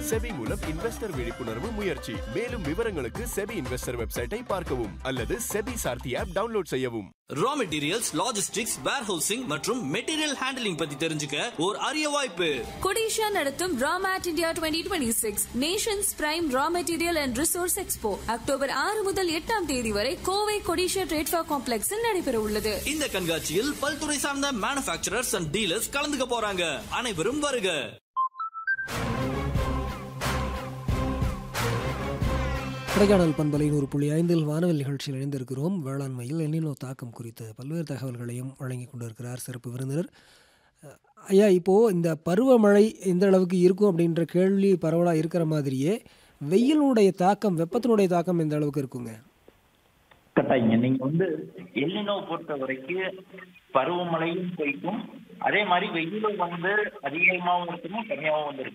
SEBI மூலம் investor விழிப்புணர்வு முயற்சி மேலும் விவரங்களுக்கு செபி இன்வெஸ்டர் வெப்சைட்டை பார்க்கவும் அல்லது செபி சார்த்தி ஆப் டவுன்லோட் செய்யவும் ரா மெட்டீரியல்ஸ் லாஜிஸ்டிக்ஸ் வேர்ஹவுசிங் மற்றும் மெட்டீரியல் ஹேண்டலிங் பத்தி தெரிஞ்சுக்க ஒரு அரிய வாய்ப்பு கொடிஷா நடத்தும் Ramet India twenty twenty six nations prime raw material and resource expo October ஆறு முதல் எட்டாம் தேதி வரை கோவை கொடிஷா ட்ரேட்ஃபா காம்ப்ளெக்ஸில் நடைபெற உள்ளது இந்த கண்காட்சியில் பல்துறை சார்ந்த மேனுபேக்சரர்ஸ் அண்ட் டீலர்ஸ் கலந்துக்க போறாங்க அனைவரும் வருக கொடைக்கானல் பண்பலை நூறு புள்ளி ஐந்தில் வானவில் நிகழ்ச்சியில் இணைந்திருக்கிறோம் வேளாண்மையில் எண்ணினோ தாக்கம் குறித்த பல்வேறு தகவல்களையும் வழங்கி கொண்டிருக்கிறார் சிறப்பு விருந்தினர் அஹ், ஐயா இப்போது இந்த பருவமழை எந்த அளவுக்கு இருக்கும் அப்படின்ற கேள்வி பரவலாக இருக்கிற மாதிரியே வெயிலுடைய தாக்கம் வெப்பத்தினுடைய தாக்கம் எந்த அளவுக்கு இருக்குங்க கட்டாயங்க நீங்க வந்து எல்லினோ பொறுத்த வரைக்கும் பருவமழையும் போய்க்கும் அதே மாதிரி வெயிலும் வந்து அதிகமாகவும் இருக்கணும் கம்மியாகவும் வந்து இருக்கும்